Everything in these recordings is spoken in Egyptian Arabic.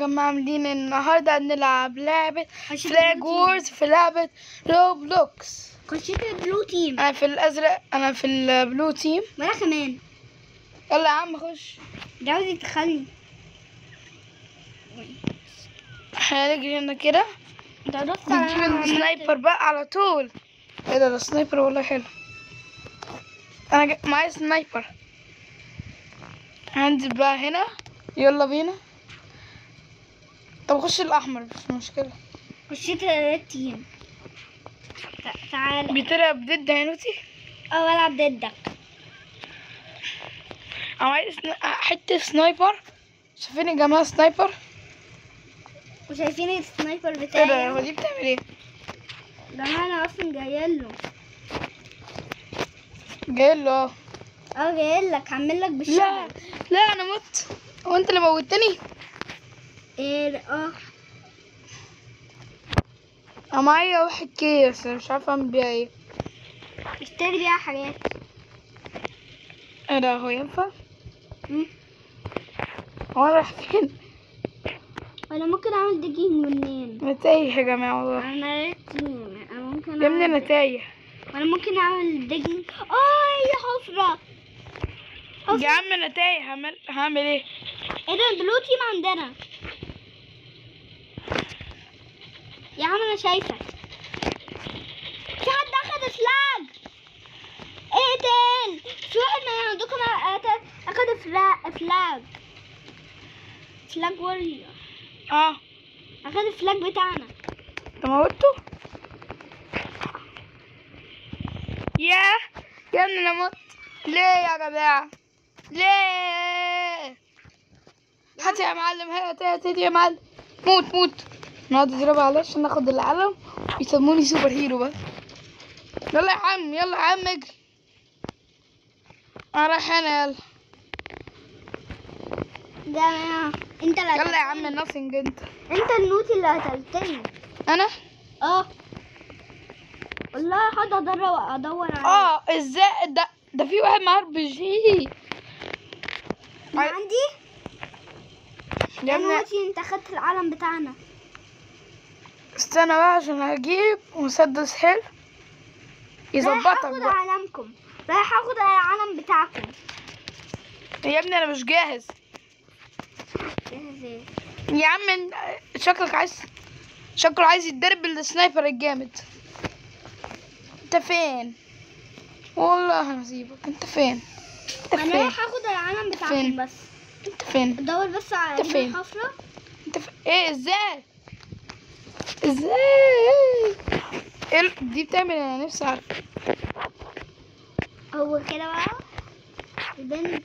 جماعة عاملين النهاردة هنلعب لعبة خشيت فلاج البلو وورز في لعبة روبلوكس خشيت البلو تيم أنا في الأزرق أنا في البلو تيم وانا كمان يلا يا عم خش ده عاوز يدخلني احنا نجري هنا كده ده بص نجيب السنايبر بقى على طول ايه ده ده سنايبر والله حلو انا جا... معايا سنايبر هنزل بقى هنا يلا بينا طب خش الاحمر مش مشكله خشيت الريد تيم تع- تعال بتلعب ضد هنوتي اه بلعب ضدك انا عايز سنا... حته سنايبر شايفين يا جماعه سنايبر وشايفين السنايبر ايه ده بتاعي هو دي بتعمل ايه ده انا اصلا جايه له جاي له اه اه جايه لك هعمل لك لا بالشبه لا انا مت هو انت اللي موتني ايه اه انا معايا واحد كي بس مش عارفه اعمل بيها ايه اشتري بيها حاجات ايه ده هو ينفع مم. هو أنا رايح فين ولا ممكن اعمل ديجين منين انا تايه يا جماعه والله انا ريد تيم انا ممكن يا ابني اعمل انا تايه وانا ممكن اعمل ديجين اه هي حفره يا عم انا تايه هعمل هعمل ايه ايه ده البلو تيم عندنا يا عم انا شايفه في حد اخد فلاج اقتل في واحد من عندكم أخد- اخد فلا- فلاج فلاج وورير اه اخد الفلاج بتاعنا انت موتته يا يا ابني انا مت ليه يا جماعه ليه هات يا معلم هات هات هات يا معلم موت موت نقعد نضربها عليه عشان ناخد العلم يسموني سوبر هيرو بقى يلا يا عم يلا يا عم اجري انا رايح هنا يلا ده انت اللي يلا يا قتلتني. عم ناثينج انت انت النوتي اللي قتلتني انا اه والله هقعد ادور ادور عليه اه ازاي ده ده في واحد معاه ار بي جي من عاي- عندي يا يا ابني نوتي انت اخدت العلم بتاعنا استنى بقى عشان هجيب مسدس حلو رايح يظبطك اخد بقى علمكم رايح اخد العلم بتاعكم يا ابني انا مش جاهز جاهز ايه يا عم إن- شكلك عايز شكله عايز يتدرب بالسنايبر الجامد انت فين والله هسيبك انت فين انت انا فين رايح اخد العلم بتاعكم فين؟ بس انت فين ادور بس على انت فين؟ الحفره انت فين ايه ازاي ازاي ايه ال- دي بتعمل إيه؟ انا نفسي اعرف هو كده بقى البنت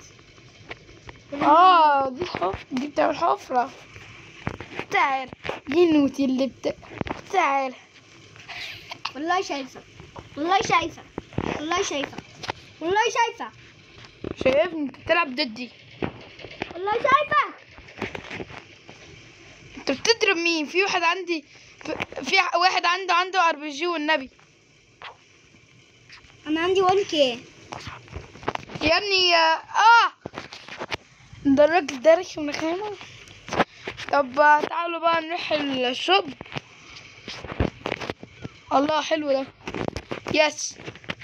اه دي حفرة دي بتعمل حفرة تعال دي النوتي اللي بت... تعال والله شايفه والله شايفه والله شايفه والله شايفه شايفني انت بتلعب ضدي والله شايفه انت بتضرب مين في واحد عندي في- في واحد عنده عنده ار بي جي والنبي انا عندي 1 كي يا ابني يا اه ده الراجل ده رخم رخامة طب تعالوا بقى نروح الشوب الله حلو ده يس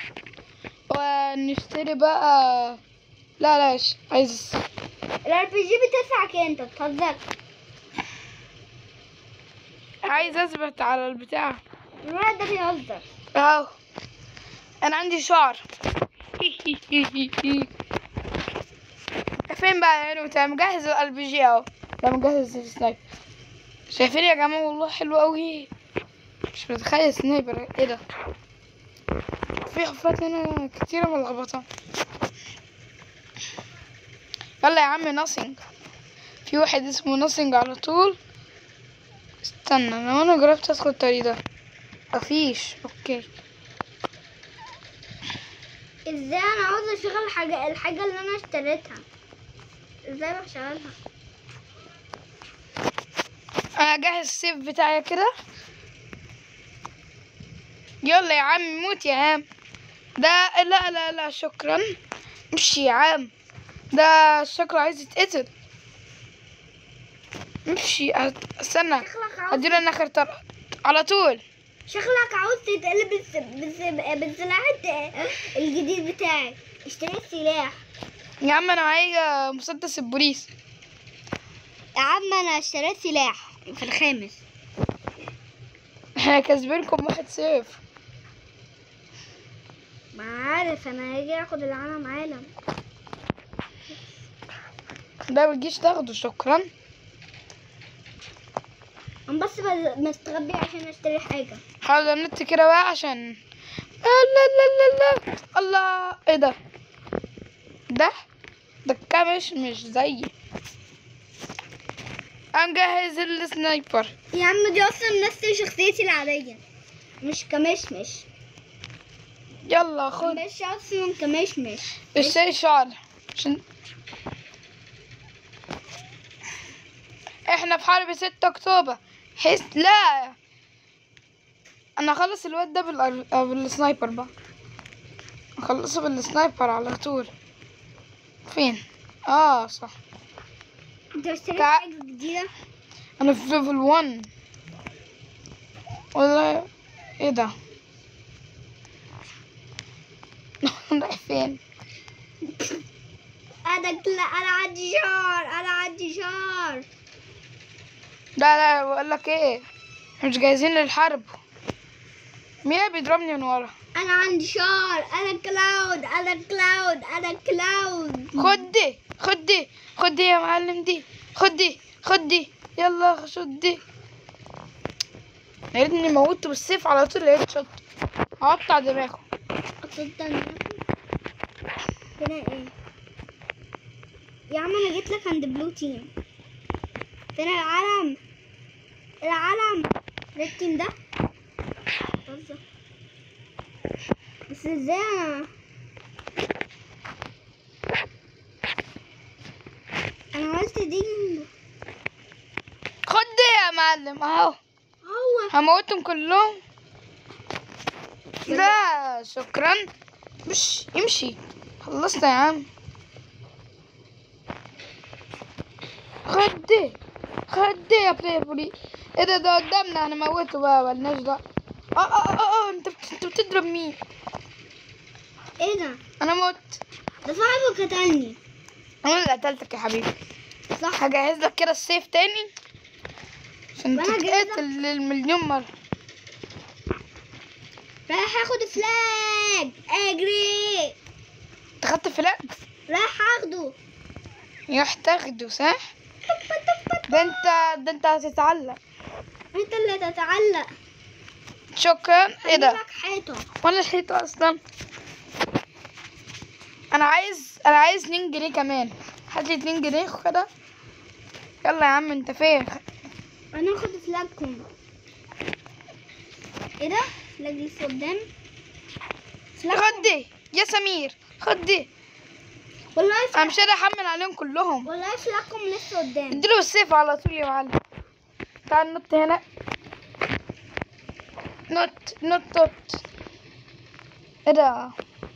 ونشتري بقى لا لا ش- عايز الار بي جي بتدفع كام انت بتهزر عايز اثبت على البتاع الولد ده بيهزر اهو انا عندي شعر فين بقى يعني انت مجهز الار بي جي اهو ده مجهز السنايبر شايفين يا جماعه والله حلو قوي مش متخيل سنايبر ايه ده في حفرات هنا كتيره ملخبطه يلا يا عم ناثينج في واحد اسمه ناثينج على طول استنى لو انا جربت ادخل الطريق ده مفيش اوكي ازاي انا عاوز اشغل حاجه الحاجه اللي انا اشتريتها ازاي بشغلها انا جاهز السيف بتاعي كده يلا يا عم موت يا عم ده لا لا لا شكرا مش يا عم ده شكله عايز يتقتل امشي أه- استنى شكلك عاوز اديله انا اخر طلق على طول شكلك عاوز تتقلب بالس- بالس- بالسلاح الت- الجديد بتاعي اشتريت سلاح يا عم انا معايا مسدس البوليس يا عم انا اشتريت سلاح في الخامس احنا كاسبينكم واحد صفر ما عارف انا هاجي اخد العالم عالم ده متجيش تاخده شكرا انا بس بز- مستخبي عشان اشتري حاجة حاول النت كده بقى عشان لا لا لا لا الله ايه ده ده ده الكامش مش زيي انا مجهز السنايبر يا عم دي اصلا نفس شخصيتي العادية مش كمشمش يلا خد مش اصلا كمشمش اشتري شعر عشان احنا في حرب ستة اكتوبر حس لا انا اخلص الواد ده بالأر- بالسنايبر بقى اخلصه بالسنايبر على طول فين اه صح انت اشتريت تع- حاجة جديدة انا في ليفل 1 والله ايه ده رايح فين انا كلا انا عندي شعر انا عندي شعر لا لا بقول لك ايه إحنا مش جاهزين للحرب مين اللي بيضربني من ورا انا عندي شعر انا كلاود انا كلاود انا كلاود خد دي خد دي خد دي يا معلم دي خد دي خد دي يلا خد دي يا ريتني موتته بالسيف على طول لقيت شوت هقطع دماغه تصدقني هنا ايه يا عم انا جيت لك عند بلو تيم فين العلم العلم ريد تيم ده بهزر. بس ازاي انا انا عملت دي خد دي يا معلم اهو هو هموتهم كلهم لا شكرا مش امشي خلصنا يا عم خد دي خد دي يا بلاي بولي ايه ده ده قدامنا هنموته بقى ملناش دعوة اه اه اه اه انت بت- انت بتضرب مين ايه ده انا موت ده صاحبه قتلني انا اللي قتلتك يا حبيبي صح هجهز لك كده السيف تاني عشان وأنا هجهز لك- تتقتل المليون مرة رايح اخد فلاج اجري انت خدت فلاج رايح اخده يروح تاخده صح طب طب ده انت ده انت هتتعلق انت اللي تتعلق شكرا ايه ده هجيبك حيطة وانا الحيطة اصلا انا عايز انا عايز 2 جنيه كمان هات لي 2 جنيه كده يلا يا عم انت فين انا اخد فلاجكم ايه ده فلاج لسه قدام فلاج خد دي يا سمير خد دي والله انا فلاج مش قادر احمل عليهم كلهم والله فلاجكم لسه قدام اديله السيف على طول يا معلم تعال نط هنا نط نط نط ايه ده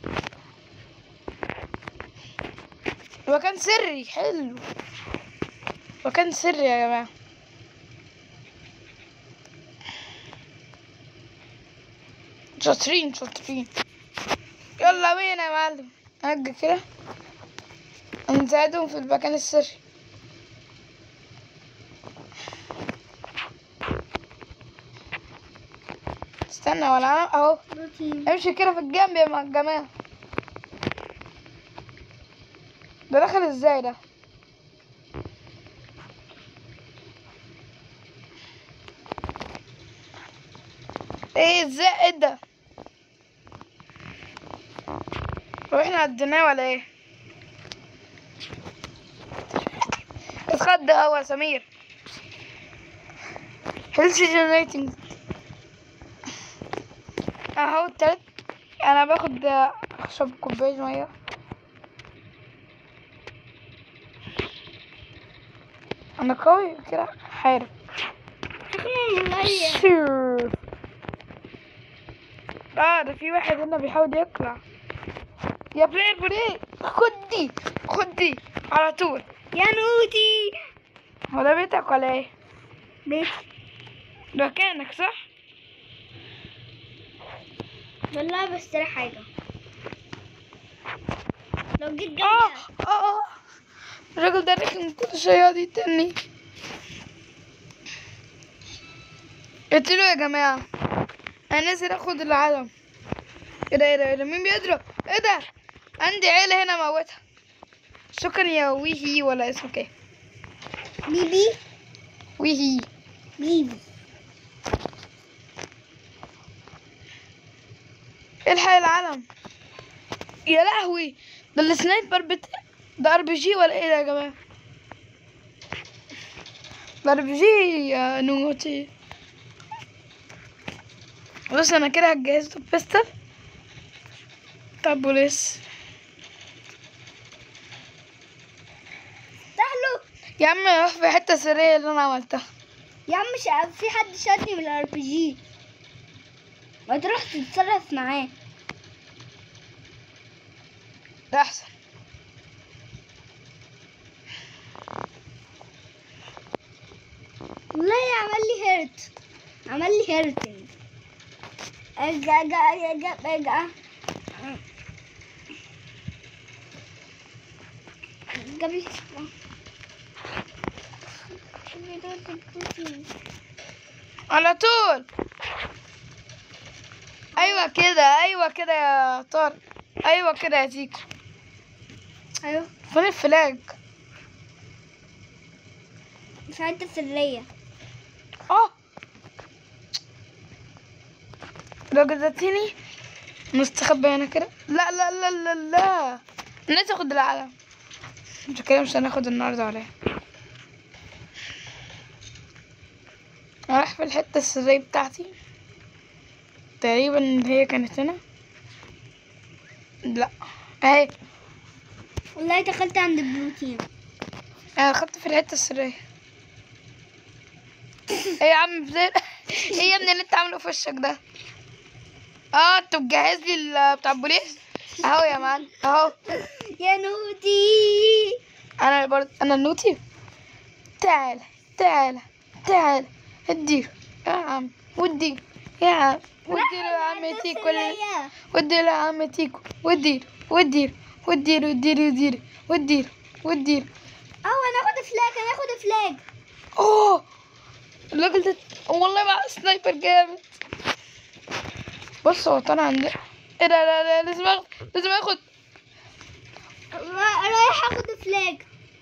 مكان سري حلو مكان سري يا جماعة شاطرين شاطرين يلا بينا يا معلم هجي كده نساعدهم في المكان السري استنى ولا انا اهو بروتين امشي كده في الجنب يا مع الجماعة ده دخل ازاي ده ايه ازاي ايه ده هو احنا عديناه ولا ايه اتخض هو يا سمير هيلث جنريتنج اهو التلات انا باخد اشرب كوبايه ميه انا قوي كده حارب شير. اه ده في واحد هنا بيحاول يطلع يا بلاي بلاي خد دي خد دي على طول يا نوتي هو ده بيتك ولا ايه بيت ده مكانك صح والله بشتري حاجة لو جيت جنبي اه اه اه الراجل ده رخم كل شويه يقعد يتني قلتله يا جماعه انا نازل اخد العلم ايه ده ايه ده ايه ده مين بيضرب ايه ده عندي عيله هنا موتها شكرا يا ويهي ولا اسمك ايه بيبي ويهي بيبي الحق العلم يا لهوي ده السنايبر بت... ده ار بي جي ولا ايه ده يا جماعه ده ار بي جي يا نوتي بص انا كده هجهز له بيستل بتاع البوليس تحلو يا عم روح في حته سريه اللي انا عملتها يا عم مش في حد شادني من الار بي جي ما تروح تتصرف معاه ده احسن والله عمل لي هيرت عمل لي هيرتنج اجا اجا اجا اجا جاب لي على طول ايوه كده ايوه كده يا طارق ايوه كده يا تيكو ايوه فين الفلاج في حته سريه اه لو جزتيني مستخبي هنا كده لا لا لا لا لا انا عايز اخد العلم مش كده مش هناخد النهارده ولا ايه رايح في الحتة السرية بتاعتي تقريبا هي كانت هنا لا اهي والله دخلت عند البروتين انا دخلت في الحتة السرية ايه يا عم بزير ايه يا ابني اللي انت عامله في وشك ده اه انت مجهز لي ال- بتاع البوليس اهو يا معلم اهو يا نوتي انا برضه انا النوتي تعال تعال تعال اديله يا عم ودي يا عم وديله يا عم تيكو ال- وديله يا عم تيكو وديله وديله وديله وديله وديله وديله وديله اه انا اخد فلاج انا اخد فلاج اوه الراجل ده والله مع سنايبر جامد بص هو طالع عندي ايه ده لا لا لازم اخد لازم اخد را- رايح اخد فلاج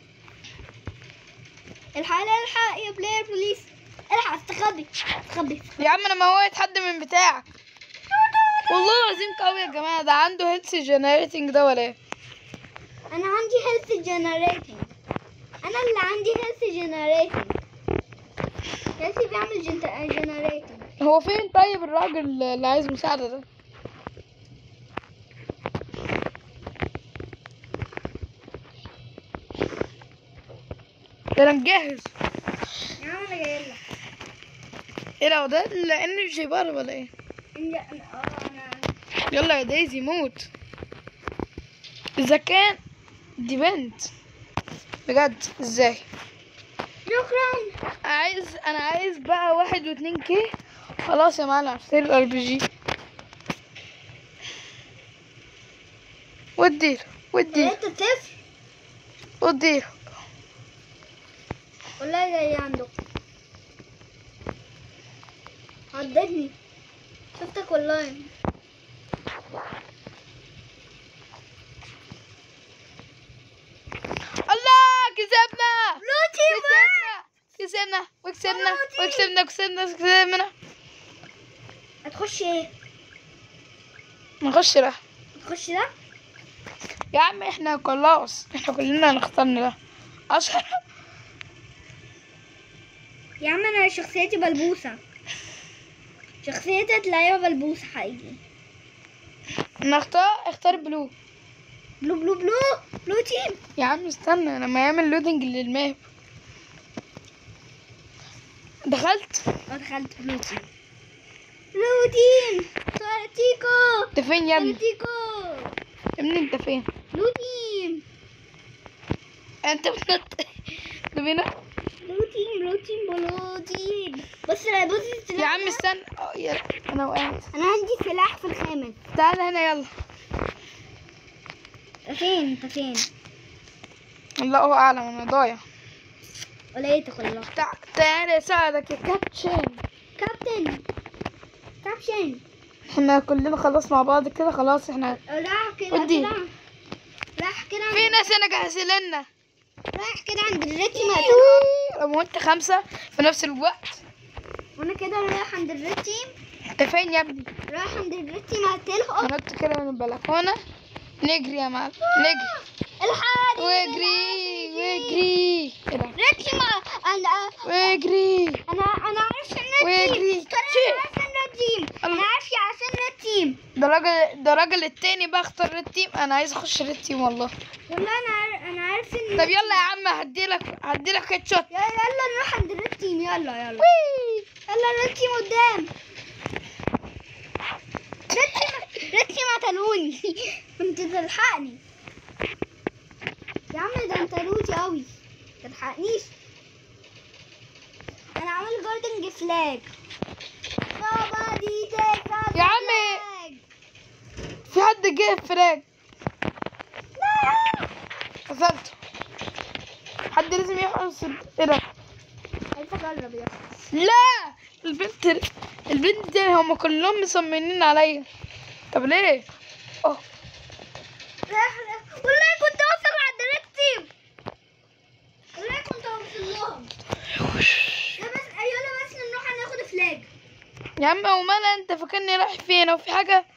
الحق الحق يا بلاير بوليس الحق استخبي استخبي يا عم انا موت حد من بتاعك والله العظيم قوي يا جماعه ده عنده هيلث جنريتنج ده ولا ايه انا عندي هيلث جنريتنج انا اللي عندي هيلث جنريتنج هيلث بيعمل جنريتنج هو فين طيب الراجل اللي عايز مساعده ده ده انا مجهز يا عم انا جاي لك ايه ده هو ده الانرجي بار ولا ايه إن- اه انا يلا يا دايزي موت اذا كان دي بنت بجد ازاي شكرا عايز انا عايز بقى واحد واتنين كي خلاص يا معلم اشتري الار بي جي وديله وديله انت طفل وديله والله جاي عندك عدتني شفتك والله الله كسبنا لوتي كسبنا كسبنا وكسبنا مبروك. وكسبنا كسبنا كسبنا هتخش ايه نخش ده هتخش ده يا عم احنا خلاص احنا كلنا هنختارنا ده اشهر يا عم انا شخصيتي بلبوسة شخصيتي تلاقيها بلبوسة حقيقي نختار اختار بلو بلو بلو بلو بلو تيم يا عم استنى لما يعمل لودنج للماب دخلت اه دخلت بلو تيم بلو تيم تيكو انت فين يا ابني تيكو يا ابني انت فين بلو تيم انت بتنط طب هنا بلوتين بلوتين بلوتين بص بص السلاح يا عم ده. استنى اه يلا انا وقعت انا عندي سلاح في الخامس تعالى هنا يلا فين انت فين الله اعلم انا ضايع ولقيتك والله تع- تعالى اساعدك يا كابتن كابتن كابتن احنا كلنا خلاص مع بعض كده خلاص احنا راح كده ودي. كده راح كده في ناس هنا جاهزين لنا رايح كده عند الريتي مقتلهم لو انت خمسة في نفس الوقت وانا كده رايح عند الريتي انت فين يا ابني؟ رايح عند الريتي مقتلهم نط كده من البلكونة نجري يا معلم نجري الحقني واجري واجري ايه ده؟ ريتي ما انا واجري انا انا عارف ان واجري. الريتي انا عارف ان الريتي انا الله. عارف يا عارف ان الريتي ده راجل ده راجل التاني بقى اختار ريد تيم انا عايز اخش ريد تيم والله والله انا عارف انا عارف ان طب يلا يا عم هديلك هديلك هيد شوت يلا يلا نروح عند الريتي يلا يلا يلا الريتي قدام ريتي ما ريتي ما تلوني انت تلحقني يا عم ده انت لوتي قوي تلحقنيش انا عامل جاردنج فلاج بابا دي تيك يا عم. في حد جه فراج لا قتلته حد لازم يحرس ال- ايه ده عايز اجرب يا لا البنت البنت دي هم كلهم مصممين عليا طب ليه اه رايح والله كنت اوصل عند الريتي والله كنت اوصل لهم لا بس ايوه بس نروح ناخد فلاج يا عم هو مالها انت فاكرني رايح فين او في حاجه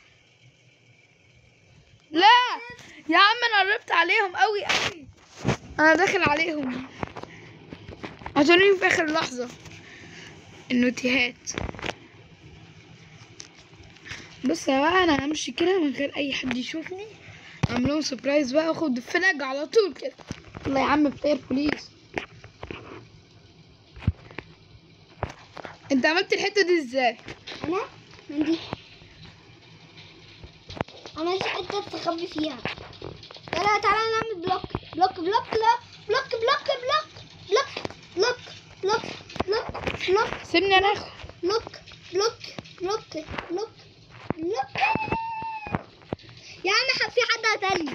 لا يا عم انا قربت عليهم قوي قوي انا داخل عليهم عشان في اخر لحظه النوتيهات بص يا بقى انا همشي كده من غير اي حد يشوفني اعمل لهم سربرايز بقى اخد فلاج على طول كده والله يا عم بلاير بوليس انت عملت الحته دي ازاي انا من دي انا مش حته استخبي فيها يلا تعالى نعمل بلوك بلوك بلوك لا بلوك بلوك بلوك بلوك بلوك بلوك بلوك بلوك سيبني انا اخد بلوك بلوك بلوك بلوك بلوك يا عم ح- في حد قتلني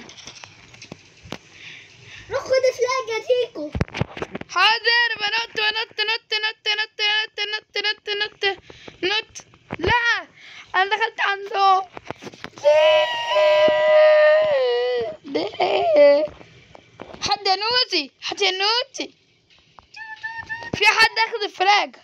روح خد فلاج يا تيكو حاضر بنط بنط نط نط نط نط نط نط نط نط لا انا دخلت عنده ليه ليه حد ينوتي حد ينوتي في حد اخذ الفراج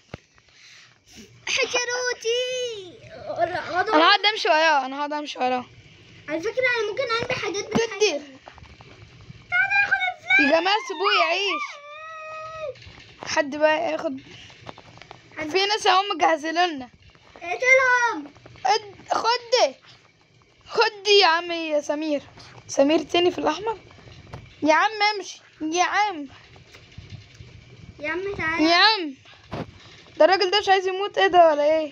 حجروتي غضب انا هقعد امشي وراه انا هقعد امشي وراه على فكرة أنا ممكن أعمل حاجات بالحاجات كتير تعالى ناخد الفلاج يا جماعه سيبوه يعيش حد بقى ياخد في ناس هم مجهزين لنا اقتلهم اد- خد دي خد دي يا عم يا سمير سمير تاني في الأحمر يا عم امشي يا عم يا عم يا تعالى عم ده الراجل ده مش عايز يموت ايه ده ولا ايه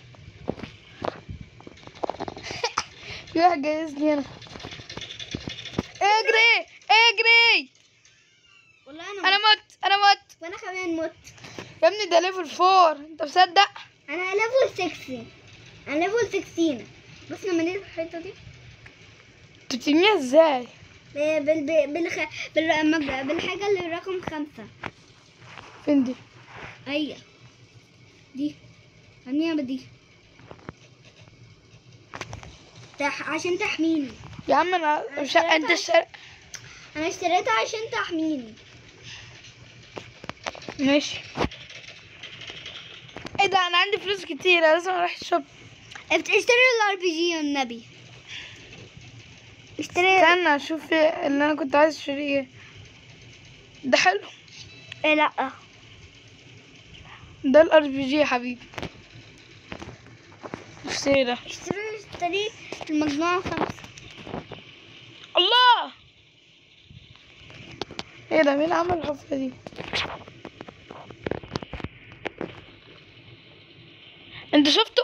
في واحد جايزني هنا اجري اجري والله أنا انا مت. مت انا مت وأنا كمان مت يا ابني ده ليفل فور انت مصدق أنا ليفل 6 أنا ليفل 16 بص لما نيجي الحيطة دي انت بتبنيها ازاي ب- بال بال بالخ... بال... بالحاجة اللي رقم خمسة فين دي أيوة دي هنيها بدي تح... عشان تحميني يا عم انا مش انت الشر... أنا اشتريتها عشان تحميني ماشي ايه ده انا عندي فلوس كتير لازم اروح الشوب اشتري الار بي جي النبي اشتري استنى اشوف إيه اللي انا كنت عايز اشتريه ده حلو إيه لا ده الار بي جي يا حبيبي اشتري ده اشتري اشتري المجموعة خمسة الله ايه ده مين عمل الحفرة دي انت شفته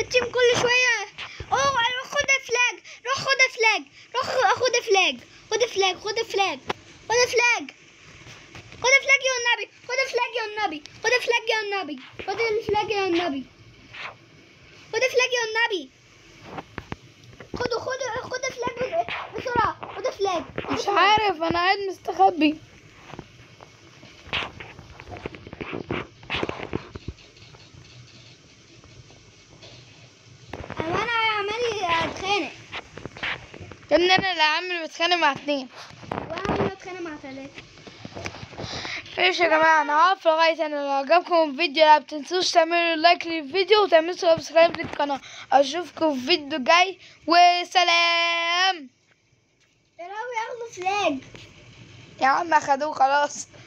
الريد تيم كل شويه اوه روح خد فلاج روح خد فلاج روح خد فلاج خد فلاج خد فلاج خد فلاج خد فلاج يا النبي خد فلاج يا النبي خد فلاج يا النبي خد الفلاج يا النبي خد فلاج يا النبي خدوا خدوا خد فلاج بس- بسرعه خد فلاج خد مش فلاج. عارف انا قاعد مستخبي انا انا عمال اتخانق يا ابني انا اللي عامل بتخانق مع اتنين وانا عمال اتخانق مع ثلاثه ماشي يا جماعة انا هقف لغاية انا لو عجبكم الفيديو لا بتنسوش تعملوا لايك للفيديو وتعملوا سبسكرايب للقناة اشوفكم في فيديو جاي وسلام يا رب ياخدوا فلاج يا عم اخدوه خلاص